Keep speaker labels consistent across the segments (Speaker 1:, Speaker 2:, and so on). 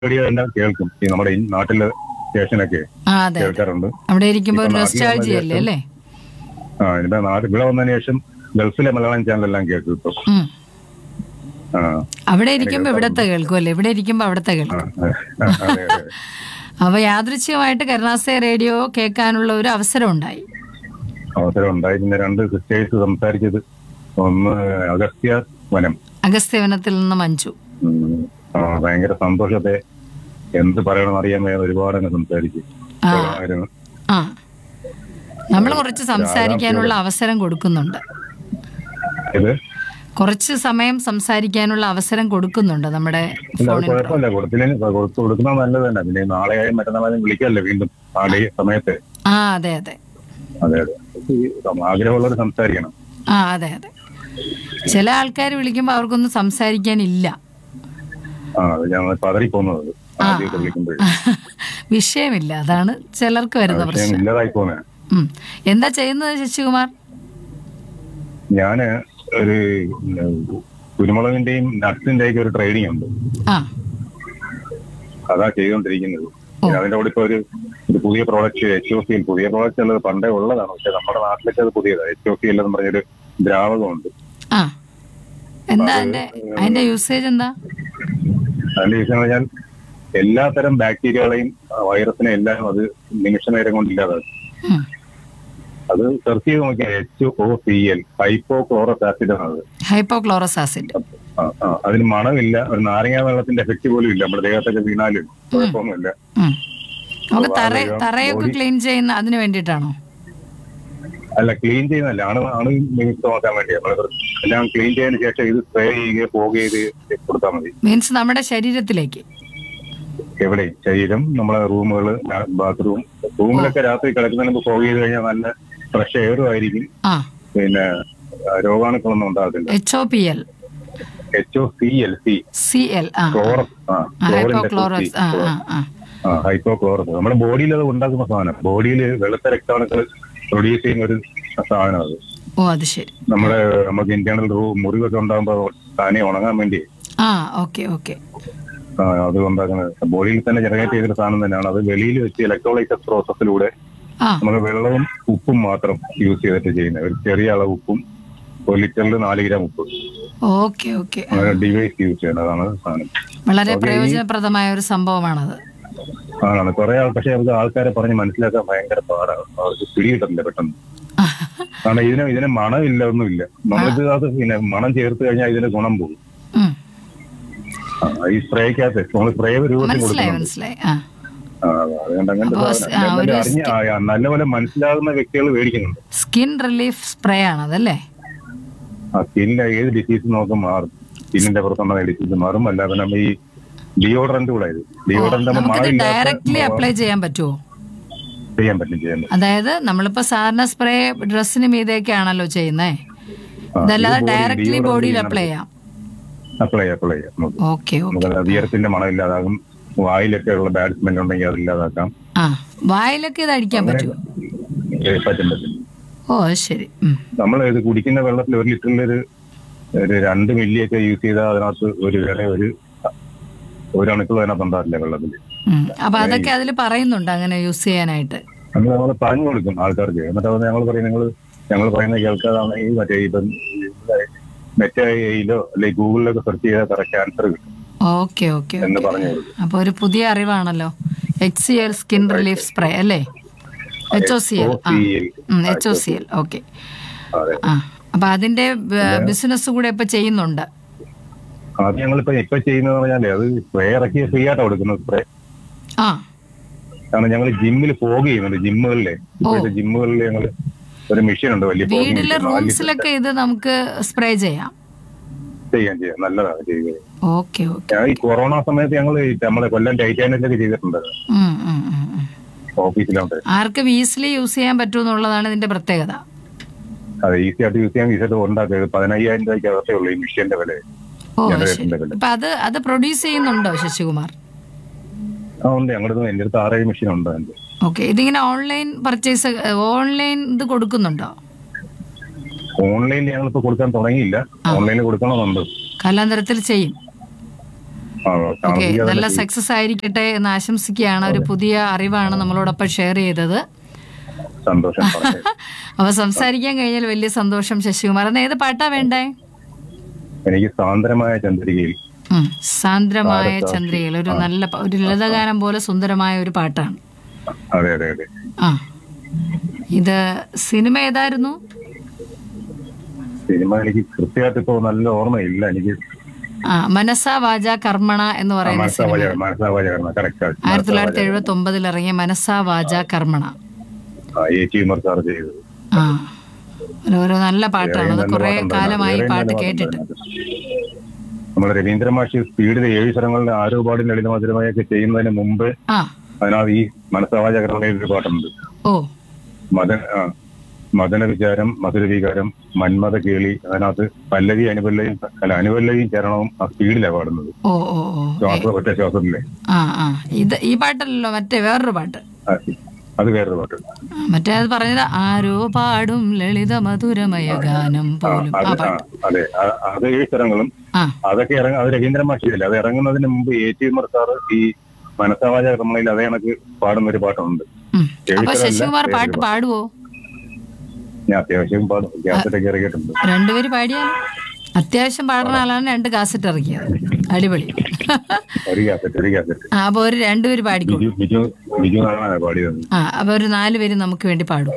Speaker 1: Radio എല്ലാം കേൾക്കും ഈ നമ്മുടെ ഈ നാട്ടിലെ സ്റ്റേഷനൊക്കെ
Speaker 2: ആ അതെ അതെ
Speaker 1: കേൾക്കാറുണ്ട്
Speaker 2: അവിടെ ഇരിക്കുമ്പോൾ ഒരു
Speaker 1: ഇപ്പൊ നാട്ടിൽ
Speaker 2: നൊസ്റ്റാൾജി
Speaker 1: വന്ന
Speaker 2: അല്ലേ അല്ലേ
Speaker 1: ആ ഇവിടെ നാട്ടിൽ ഇവിടെ വന്നതിന് ശേഷം ഗൾഫിലെ മലയാളം ചാനലെല്ലാം കേൾക്കും ഇപ്പൊ
Speaker 2: ഉം.
Speaker 1: ആ
Speaker 2: അവിടെ ഇരിക്കുമ്പോ ഇവിടത്തെ കേൾക്കും അല്ലേ ഇവിടെ ഇരിക്കുമ്പോ അവിടത്തെ
Speaker 1: ആ,
Speaker 2: കേൾക്കും
Speaker 1: ആ, അതെ അതെ
Speaker 2: അപ്പൊ യാദൃച്ഛികമായിട്ട് കരുണാസയ റേഡിയോ കേൾക്കാനുള്ള ഒരു അവസരം ഉണ്ടായി
Speaker 1: അവസരം ഉണ്ടായി പിന്നെ രണ്ട് സിസ്റ്റേഴ്സ് സംസാരിച്ചത് ഒന്ന് അഗസ്ത്യ വനം
Speaker 2: അഗസ്ത്യവനത്തിൽ നിന്ന് മഞ്ജു
Speaker 1: ഉം, ആ, ഭയങ്കര സന്തോഷത്തെ എന്ത് പറയണമെന്ന് അറിയാൻ വയ്യാതെ ഒരുപാട് അങ്ങ് സംസാരിച്ചു
Speaker 2: ആ.
Speaker 1: കൊള്ളാമായിരുന്നു.
Speaker 2: ആ നമ്മൾ കുറച്ച് സംസാരിക്കാനുള്ള അവസരം കൊടുക്കുന്നുണ്ട്
Speaker 1: ഇത്
Speaker 2: കുറച്ച് സമയം സംസാരിക്കാനുള്ള അവസരം കൊടുക്കുന്നുണ്ട് നമ്മുടെ
Speaker 1: ഇല്ല, അത്
Speaker 2: ഫോണിൽ
Speaker 1: കുഴപ്പമില്ല കൊടുത്തില്ലെങ്കിൽ കൊടുത്തു കൊടുക്കുന്നത് നല്ലത് തന്നെ പിന്നെ നാളെയായും മറ്റന്നാളും വിളിക്കല്ലേ വീണ്ടും ആ ഡേ സമയത്ത്
Speaker 2: ആ അതെ അതെ
Speaker 1: അതെ അതെ ഈ ആഗ്രഹമുള്ളവർ സംസാരിക്കണം
Speaker 2: ആ അതെ അതെ ചില ആൾക്കാർ വിളിക്കുമ്പോൾ അവർക്കൊന്നും സംസാരിക്കാനില്ല
Speaker 1: ആ അത് ഞാൻ പതറിപ്പോന്നത് ആദ്യമൊക്കെ വിളിക്കുമ്പോൾ
Speaker 2: വിഷയമില്ല അതാണ് ചിലർക്ക് വരുന്ന
Speaker 1: വിഷയം
Speaker 2: പ്രശ്നം
Speaker 1: ഇല്ലാതായി പോന്നെ
Speaker 2: ഉം. എന്താ ചെയ്യുന്നത് ശശികുമാർ
Speaker 1: ഞാന് ഒരു ഉം, കുരുമുളകിന്റെയും നട്സിന്റെ ഒക്കെ ഒരു ട്രേഡിംഗ് ഉണ്ട്
Speaker 2: ആ
Speaker 1: അതാ ചെയ്തുകൊണ്ടിരിക്കുന്നത് പിന്നെ അതിന്റെ കൂടെ ഇപ്പൊ ഒരു ഒരു പുതിയ പ്രോഡക്റ്റ് എച്ച് ഒ സിയിൽ പുതിയ പ്രോഡക്റ്റ് ഉള്ളത് പണ്ടേ ഉള്ളതാണ് പക്ഷെ നമ്മുടെ നാട്ടിലൊക്കെ അത് പുതിയതാണ് എച്ച് ഒ സി എന്ന് പറഞ്ഞൊരു ദ്രാവകമുണ്ട്
Speaker 2: ആ എന്താ അതിന്റെ അതിന്റെ യൂസേജ് എന്താ
Speaker 1: അതിന്റെ വിഷയം എന്ന് പറഞ്ഞാൽ എല്ലാത്തരം ബാക്ടീരിയകളെയും വൈറസിനെ എല്ലാം അത് നിമിഷ നേരം കൊണ്ട് ഇല്ലാതാക്കും
Speaker 2: ഉം.
Speaker 1: അത് സെർച്ച് ചെയ്ത് നോക്കിയാൽ H O C L hypochlorous acid ആണ് അത്
Speaker 2: ഹൈപ്പോക്ലോറസ് ആസിഡ്
Speaker 1: ആ, ആ, അതിന് മണമില്ല ഒരു നാരങ്ങ വെള്ളത്തിന്റെ എഫക്ട് പോലും ഇല്ല നമ്മുടെ ദേഹത്തൊക്കെ വീണാലും കുഴപ്പമൊന്നുമില്ല
Speaker 2: ഉം. നമുക്ക് തറ
Speaker 1: അപ്പൊ ആ
Speaker 2: തറയൊക്കെ
Speaker 1: body-
Speaker 2: ക്ലീൻ ചെയ്യുന്ന അതിന് വേണ്ടിയിട്ടാണോ
Speaker 1: അല്ല ക്ലീൻ ചെയ്യുന്നതല്ല ആണ് ആണ് നിമിത്തമാക്കാൻ വേണ്ടി നമ്മൾ എല്ലാം ക്ലീൻ ചെയ്തതിന് ശേഷം ഇത് സ്പ്രേ ചെയ്യുകയോ ഫോഗ് ചെയ്ത് കൊടുത്താൽ മതി
Speaker 2: മീൻസ് നമ്മുടെ ശരീരത്തിലേക്ക്
Speaker 1: എവിടെ ശരീരം നമ്മളെ റൂമുകള് ബാത്റൂം റൂമിലൊക്കെ രാത്രി കിടക്കുന്നതിന് മുമ്പ് ഫോഗ് ചെയ്ത് കഴിഞ്ഞാൽ നല്ല ഫ്രഷ് എയറും ആയിരിക്കും
Speaker 2: ആ
Speaker 1: പിന്നെ ആ, രോഗാണുക്കളൊന്നും ഉണ്ടാകത്തില്ല
Speaker 2: H O P L
Speaker 1: H O C L C
Speaker 2: C L ആ
Speaker 1: ക്ലോറസ് ആ ക്ലോറിന്റെ
Speaker 2: ഹൈപ്പോക്ലോറസ് ആ ആ ആ
Speaker 1: ആ ഹൈപ്പോ ക്ലോറസ് നമ്മുടെ ബോഡിയിൽ അത് ഉണ്ടാക്കുന്ന സാധനം ബോഡിയിൽ വെളുത്ത രക്താണുക്കൾ പ്രൊഡ്യൂസ് ചെയ്യുന്ന ഒരു സാധനം അത്
Speaker 2: ഓ അത് ശരി
Speaker 1: നമ്മുടെ നമുക്ക് ഇന്റേണൽ മുറിവൊക്കെ ഉണ്ടാകുമ്പോൾ താനെ ഉണങ്ങാൻ വേണ്ടി
Speaker 2: ആ ഓക്കെ ഓക്കെ
Speaker 1: ആ, അത് ഉണ്ടാക്കുന്നത് ബോഡിയിൽ തന്നെ ജനറേറ്റ് ചെയ്തൊരു സാധനം തന്നെയാണ് അത് വെളിയിൽ വെച്ച് ഇലക്ട്രോലൈസസ് പ്രോസസ്സിലൂടെ
Speaker 2: ആ
Speaker 1: നമ്മൾ വെള്ളവും ഉപ്പും മാത്രം യൂസ് ചെയ്തിട്ട് ചെയ്യുന്നത് ഒരു ചെറിയ അളവ് ഉപ്പും ഒരു ലിറ്ററിൽ നാല് ഗ്രാം ഉപ്പ്
Speaker 2: ഓക്കെ ഓക്കെ
Speaker 1: അങ്ങനെ ഡിവൈസ് യൂസ് ചെയ്യണം അതാണ് സാധനം
Speaker 2: വളരെ പ്രയോജനപ്രദമായ ഒരു സംഭവമാണത്
Speaker 1: ആണ് കുറെ ആൾ പക്ഷെ നമുക്ക് ആൾക്കാരെ പറഞ്ഞ് മനസ്സിലാക്കാൻ ഭയങ്കര പാടാണ് അവർക്ക് പിടികിട്ടില്ല പെട്ടെന്ന് കാരണം ഇതിന് ഇതിന് മണമില്ല ഒന്നുമില്ല നമ്മളിത് അത് പിന്നെ മണം ചേർത്ത് കഴിഞ്ഞാൽ ഇതിന് ഗുണം പോകും
Speaker 2: ഉം.
Speaker 1: ആ, ഈ സ്പ്രേക്കകത്ത് നമ്മൾ സ്പ്രേ രൂപത്തിൽ
Speaker 2: മനസ്സിലായി
Speaker 1: കൊടുക്കുന്നുണ്ട്
Speaker 2: മനസ്സിലായി ആ
Speaker 1: ആ, അതുകൊണ്ട് അങ്ങനത്തെ
Speaker 2: അപ്പോ
Speaker 1: സാധനം.
Speaker 2: ആ, ഒരു
Speaker 1: എന്നാലും അറിഞ്ഞ ആ, നല്ലപോലെ മനസ്സിലാകുന്ന വ്യക്തികൾ മേടിക്കുന്നുണ്ട്
Speaker 2: സ്കിൻ റിലീഫ് സ്പ്രേ ആണ് അതല്ലേ
Speaker 1: ആ സ്കിന്നിന്റെ ഏത് ഡിസീസ് നോക്കും മാറും സ്കിന്നിന്റെ പുറത്തുള്ള ഡിസീസ് മാറും അല്ലാതെ നമ്മൾ ഈ ഡിയോഡറന്റ് കൂടെ ഇത് ഡിയോഡറന്റ്
Speaker 2: നമുക്കിത് ഡയറക്ട്ലി അപ്ലൈ ചെയ്യാൻ പറ്റുമോ
Speaker 1: ചെയ്യാൻ പറ്റും ചെയ്യാൻ പറ്റും
Speaker 2: അതായത് നമ്മളിപ്പോ സാധാരണ സ്പ്രേ ഡ്രസ്സിന് മീതെയൊക്കെയാണല്ലോ ചെയ്യുന്നേ
Speaker 1: ആ,
Speaker 2: ഇതല്ലാതെ
Speaker 1: ഇത് body-
Speaker 2: ഡയറക്ട്ലി
Speaker 1: deodorant
Speaker 2: ബോഡിയിൽ
Speaker 1: ചെയ്യാൻ
Speaker 2: അപ്ലൈ ചെയ്യാം
Speaker 1: അപ്ലൈ അപ്ലൈ ചെയ്യാം നമുക്ക്
Speaker 2: ഓക്കെ ഓക്കെ
Speaker 1: നമുക്ക് വിയർപ്പിന്റെ മണം ഇല്ലാതാകും വായിലൊക്കെ ഉള്ള ബാഡ് സ്മെൽ ഉണ്ടെങ്കിൽ അത് ഇല്ലാതാക്കാം
Speaker 2: ആ വായിലൊക്കെ ഇത് അടിക്കാൻ പറ്റുമോ
Speaker 1: ഏ, പറ്റും പറ്റും
Speaker 2: ഓ അത് ശരി ഉം.
Speaker 1: നമ്മൾ ഇത് കുടിക്കുന്ന വെള്ളത്തിൽ ഒരു ലിറ്ററിൽ ഒരു ഒരു രണ്ട് മില്ലിയൊക്കെ യൂസ് ചെയ്താൽ അതിനകത്ത് ഒരു വേറെ ഒരു ഒരു അണുക്കൾ അതിനകത്ത് ഉണ്ടാവില്ല വെള്ളത്തിൽ
Speaker 2: ഉം. അപ്പൊ അതൊക്കെ അതിൽ പറയുന്നുണ്ട് അങ്ങനെ യൂസ് ചെയ്യാനായിട്ട്
Speaker 1: നമ്മൾ നമ്മൾ പറഞ്ഞു കൊടുക്കും ആൾക്കാർക്ക് എന്നിട്ട് അത് ഞങ്ങൾ പറയും നിങ്ങൾ ഞങ്ങൾ പറയുന്നത് കേൾക്കാതാണെങ്കിൽ മറ്റേ ഇപ്പം മെറ്റയിലോ അല്ലെങ്കിൽ ഗൂഗിളിലൊക്കെ സെർച്ച് ചെയ്താൽ കറക്റ്റ് ആൻസർ കിട്ടും
Speaker 2: ഓക്കെ ഓക്കെ
Speaker 1: എന്ന് പറഞ്ഞു കൊടുക്കും
Speaker 2: അപ്പൊ ഒരു പുതിയ അറിവാണല്ലോ H C L skin relief spray അല്ലേ എച്ച് ഒ സി എൽ ആ
Speaker 1: OCL.
Speaker 2: H O C L okay
Speaker 1: അതെ
Speaker 2: ആ അപ്പൊ അതിന്റെ ബിസിനസ് കൂടെ ഇപ്പൊ ചെയ്യുന്നുണ്ട്
Speaker 1: അത് ഞങ്ങളിപ്പോ ഇപ്പൊ ചെയ്യുന്നത് പറഞ്ഞാലേ അത് സ്പ്രേ ഇറക്കി ഫ്രീ ആയിട്ടാണ് കൊടുക്കുന്നത് സ്പ്രേ
Speaker 2: ആ
Speaker 1: കാരണം ഞങ്ങൾ ജിമ്മിൽ ഫോഗ് ചെയ്യുന്നുണ്ട് ജിമ്മുകളിലെ ഇപ്പോഴത്തെ ജിമ്മുകളിൽ ഞങ്ങൾ ഒരു മെഷീൻ ഉണ്ട് വലിയ fogging
Speaker 2: വീട്ടിലെ
Speaker 1: machine. നാല്
Speaker 2: റൂംസിലൊക്കെ ഇത് നമുക്ക് സ്പ്രേ ചെയ്യാം
Speaker 1: ചെയ്യാൻ ചെയ്യാം നല്ലതാണ് ചെയ്യുക
Speaker 2: ഓക്കെ ഓക്കെ
Speaker 1: ഞാൻ ഈ കൊറോണ സമയത്ത് ഞങ്ങൾ നമ്മളെ കൊല്ലം ടൈറ്റാനിലൊക്കെ ചെയ്തിട്ടുണ്ട് ഓഫീസിലുണ്ട്
Speaker 2: ആർക്കും ഈസിലി യൂസ് ചെയ്യാൻ പറ്റുമെന്നുള്ളതാണ് ഇതിന്റെ പ്രത്യേകത
Speaker 1: അത് ഈസി ആയിട്ട് യൂസ് ചെയ്യാൻ ഈസി ആയിട്ട് ഉണ്ടാക്കുക പതിനയ്യായിരം രൂപയ്ക്ക് അകത്തേ ഉള്ളൂ ഈ മെഷീന്റെ വില
Speaker 2: ഓ
Speaker 1: ഞങ്ങളുടെ
Speaker 2: ശരി
Speaker 1: വീട്ടിന്റെ വില
Speaker 2: അപ്പൊ അത് അത് പ്രൊഡ്യൂസ് ചെയ്യുന്നുണ്ടോ ശശികുമാർ
Speaker 1: ആ ഉണ്ട് ഞങ്ങളുടെ അടുത്ത് എന്റെ അടുത്ത് ആറേഴ് മെഷീൻ ഉണ്ട് അതിന്റെ
Speaker 2: ഓക്കെ ഇതിങ്ങനെ ഓൺലൈൻ പർച്ചേസ് ഓൺലൈൻ ഇത് കൊടുക്കുന്നുണ്ടോ
Speaker 1: ഓൺലൈനിൽ ഞങ്ങളിപ്പോ കൊടുക്കാൻ തുടങ്ങിയില്ല ഓൺലൈനിൽ കൊടുക്കണമെന്നുണ്ട്
Speaker 2: കാലാന്തരത്തിൽ ചെയ്യും
Speaker 1: ആ,
Speaker 2: ഓക്കെ
Speaker 1: താമസിക്കാതെ
Speaker 2: നല്ല
Speaker 1: തന്നെ
Speaker 2: സക്സസ് ആയിരിക്കട്ടെ എന്ന് ആശംസിക്കുകയാണ് ഒരു പുതിയ അറിവാണ് നമ്മളോടൊപ്പം ഷെയർ ചെയ്തത്
Speaker 1: സന്തോഷം പറഞ്ഞു
Speaker 2: അപ്പൊ സംസാരിക്കാൻ കഴിഞ്ഞാൽ വലിയ സന്തോഷം ശശികുമാർ അന്ന് ഏത് പാട്ടാ വേണ്ടേ
Speaker 1: എനിക്ക് സാന്ദ്രമായ ചന്ദ്രികയിൽ
Speaker 2: ഉം, സാന്ദ്രമായ ചന്ദ്രികയിൽ ഒരു നല്ല പ- ഒരു ലളിതഗാനം പോലെ സുന്ദരമായ ഒരു പാട്ടാണ്
Speaker 1: അതെ അതെ അതെ
Speaker 2: ആ ഇത് സിനിമ ഏതായിരുന്നു
Speaker 1: സിനിമ എനിക്ക് കൃത്യമായിട്ട് ഇപ്പോ നല്ല ഓർമ്മയില്ല എനിക്ക്
Speaker 2: ആ മനസ്സാ വാച കർമ്മണ എന്ന് പറയുന്ന സിനിമ
Speaker 1: മനസ്സാവാജ മനസ്സാവാജ കറക്റ്റ്
Speaker 2: ആയിരത്തി തൊള്ളായിരത്തി എഴുപത്തി ഒമ്പതിൽ ഇറങ്ങിയ മനസ്സാ വാച കർമ്മണ
Speaker 1: എ ടി ഉമർ സാർ ചെയ്തത്
Speaker 2: ആ ഒരു ഒരു നല്ല പാട്ടാണ് അത്
Speaker 1: നല്ല
Speaker 2: കുറെ
Speaker 1: പാട്ടുണ്ടായിരുന്നു.
Speaker 2: കാലമായി
Speaker 1: വേറെയും
Speaker 2: പാട്ട്
Speaker 1: നല്ല
Speaker 2: കേട്ടിട്ട്
Speaker 1: പാട്ടുണ്ടായിരുന്നു. നമ്മുടെ രവീന്ദ്ര മാഷി സ്പീഡിൽ ഏഴ് സ്വരങ്ങളുടെ ആരോപാടും ലളിതമധുരമായൊക്കെ ചെയ്യുന്നതിന് മുമ്പ്
Speaker 2: ആ
Speaker 1: അതിനകത്ത് ഈ മനസ്സാവാജ കർമ്മയിൽ ഒരു പാട്ടുണ്ട്
Speaker 2: ഓ
Speaker 1: മദൻ ആ, മദന വിചാരം മധുര വികാരം മന്മത കേളി അതിനകത്ത് പല്ലവി അനുപല്ലവിയും അല്ല അനുപല്ലവിയും ചരണവും ആ സ്പീഡിലാണ് പാടുന്നത്
Speaker 2: ഓ ഓ ഓ
Speaker 1: ശ്വാസം ഒറ്റ ശ്വാസത്തിലെ
Speaker 2: ആ ആ ഇത് ഈ പാട്ടല്ലല്ലോ മറ്റേ വേറൊരു പാട്ട്
Speaker 1: ആ, അത് വേറൊരു പാട്ട്
Speaker 2: ആ, മറ്റേ അത് പറഞ്ഞത് ആരോ പാടും ലളിത മധുരമയ ഗാനം പോലും ആ
Speaker 1: അത് ആ,
Speaker 2: പാട്ട്
Speaker 1: അതെ ആ- അത് ഏഴ് സ്വരങ്ങളും
Speaker 2: ആ
Speaker 1: അതൊക്കെ ഇറങ്ങ അത് രവീന്ദ്ര മാഷിയല്ലേ അത് ഇറങ്ങുന്നതിന് മുമ്പ് എ ടി ഉമർ സാർ ഈ മനസ്സാവാജ കർമ്മയിൽ അതേ കണക്ക് പാടുന്ന ഒരു പാട്ടുണ്ട്
Speaker 2: ഉം.
Speaker 1: ഏഴ്
Speaker 2: അപ്പൊ
Speaker 1: സ്വരമല്ല,
Speaker 2: ശശികുമാർ
Speaker 1: വേറൊരു
Speaker 2: പാട്ട് പാടുവോ
Speaker 1: ഞാൻ അത്യാവശ്യം പാടും ഗ്യാസറ്റൊക്കെ ഇറങ്ങിയിട്ടുണ്ട്
Speaker 2: രണ്ടുപേര് പാടിയാലും അത്യാവശ്യം പാടുന്ന ആളാണ് രണ്ട് കാസറ്റ് ഇറക്കിയത് അടിപൊളി
Speaker 1: ഒരു ഗ്യാസറ്റ് ഒരു ഗ്യാസറ്റ്
Speaker 2: ആ അപ്പൊ ഒരു രണ്ടുപേര് പാടിക്കോളൂ
Speaker 1: ബിജു ബിജു ബിജു നാരായണ പാടിയത്
Speaker 2: ആ അപ്പൊ ഒരു നാല് പേര് നമുക്ക് വേണ്ടി പാടും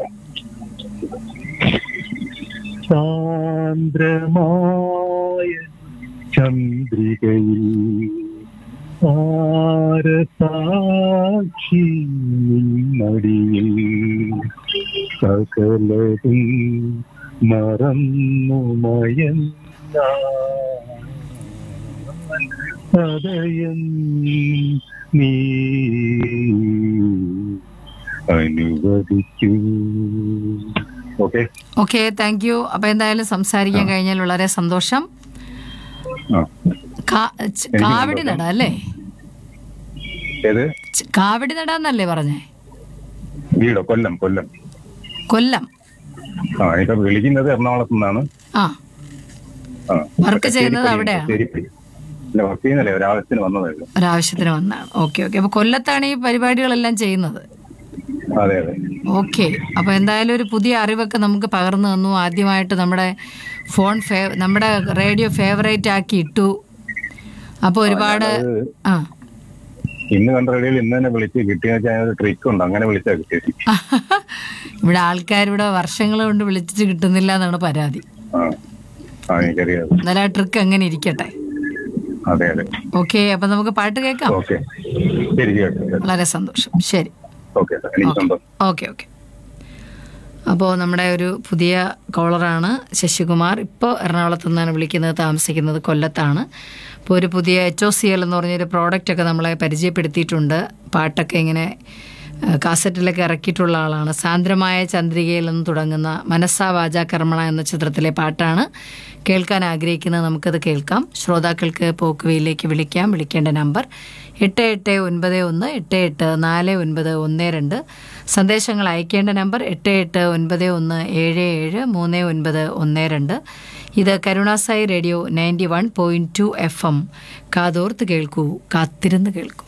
Speaker 1: സാന്ദ്രമായ ചന്ദ്രികയിൽ ആരസാക്ഷി നടിയിൽ സകലതും മറന്നു മയന്ന ഹൃദയം നീ അനുവദിക്കൂ ഓക്കെ
Speaker 2: ഓക്കെ താങ്ക് യു അപ്പൊ എന്തായാലും സംസാരിക്കാൻ കഴിഞ്ഞാൽ വളരെ സന്തോഷം
Speaker 1: ആ
Speaker 2: കാ- ച്- കാവടി നട അല്ലേ
Speaker 1: ഏത്
Speaker 2: ച്- കാവടി നടാന്നല്ലേ പറഞ്ഞേ
Speaker 1: വീടോ കൊല്ലം കൊല്ലം
Speaker 2: കൊല്ലം
Speaker 1: ആ ഇപ്പൊ വിളിക്കുന്നത് എറണാകുളത്ത് നിന്നാണ്
Speaker 2: ആ
Speaker 1: ആ
Speaker 2: വർക്ക് ചെയ്യുന്നത് അവിടെയാണ്
Speaker 1: ശരിപ്പടി ഇല്ല വർക്ക് ചെയ്യുന്നില്ലേ ഒരാവശ്യത്തിന് വന്നതല്ലോ
Speaker 2: ഒരാവശ്യത്തിന് വന്നാണ് ഓക്കെ ഓക്കെ അപ്പൊ കൊല്ലത്താണ് ഈ പരിപാടികളെല്ലാം ചെയ്യുന്നത്
Speaker 1: അതെ അതെ
Speaker 2: ഓക്കെ അപ്പൊ എന്തായാലും ഒരു പുതിയ അറിവൊക്കെ നമുക്ക് പകർന്നു തന്നു ആദ്യമായിട്ട് നമ്മുടെ ഫോൺ ഫേ നമ്മുടെ റേഡിയോ ഫേവറേറ്റ് ആക്കി ഇട്ടു അപ്പൊ ഒരുപാട് ആ
Speaker 1: ഇന്ന് കണ്ട റേഡിയോയിൽ ഇന്ന് തന്നെ വിളിച്ച് കിട്ടിയെന്ന് വെച്ചാൽ ഒരു ട്രിക്ക് ഉണ്ട് അങ്ങനെ വിളിച്ചാ കിട്ടിയത്
Speaker 2: ഇവിടെ ആൾക്കാർ ഇവിടെ വർഷങ്ങൾ കൊണ്ട് വിളിച്ചിട്ട് കിട്ടുന്നില്ല എന്നാണ് പരാതി
Speaker 1: ആ ആ എനിക്കറിയാം
Speaker 2: എന്നാലും ആ ട്രിക്ക് അങ്ങനെ ഇരിക്കട്ടെ
Speaker 1: അതെ അതെ
Speaker 2: ഓക്കെ അപ്പൊ നമുക്ക് പാട്ട് കേൾക്കാം
Speaker 1: ഓക്കെ ശരി കേട്ടോ
Speaker 2: വളരെ സന്തോഷം ശരി
Speaker 1: ഓക്കെ എനിക്ക് സന്തോഷം
Speaker 2: ഓക്കെ ഓക്കെ അപ്പോൾ നമ്മുടെ ഒരു പുതിയ കോളറാണ് ശശികുമാർ ഇപ്പോൾ എറണാകുളത്ത് നിന്നാണ് വിളിക്കുന്നത് താമസിക്കുന്നത് കൊല്ലത്താണ് അപ്പോൾ ഒരു പുതിയ എച്ച് ഒ സി എൽ എന്ന് പറഞ്ഞൊരു പ്രോഡക്റ്റൊക്കെ നമ്മളെ പരിചയപ്പെടുത്തിയിട്ടുണ്ട് പാട്ടൊക്കെ ഇങ്ങനെ ആ, കാസറ്റിലൊക്കെ ഇറക്കിയിട്ടുള്ള ആളാണ് സാന്ദ്രമായ ചന്ദ്രികയിൽ നിന്ന് തുടങ്ങുന്ന മനസ്സാ വാചാ കർമ്മണ എന്ന ചിത്രത്തിലെ പാട്ടാണ് കേൾക്കാൻ ആഗ്രഹിക്കുന്നത് നമുക്കത് കേൾക്കാം ശ്രോതാക്കൾക്ക് പോക്കുവയിലേക്ക് വിളിക്കാം വിളിക്കേണ്ട നമ്പർ എട്ട് എട്ട് ഒൻപത് ഒന്ന് എട്ട് എട്ട് നാല് ഒൻപത് ഒന്ന് രണ്ട് സന്ദേശങ്ങൾ അയക്കേണ്ട നമ്പർ എട്ട് എട്ട് ഒൻപത് ഒന്ന് ഏഴ് ഏഴ് മൂന്ന് ഒൻപത് ഒന്ന് രണ്ട് ഇത് Karunasai radio ninety one point two F M കാതോർത്ത് കേൾക്കൂ കാത്തിരുന്ന് കേൾക്കൂ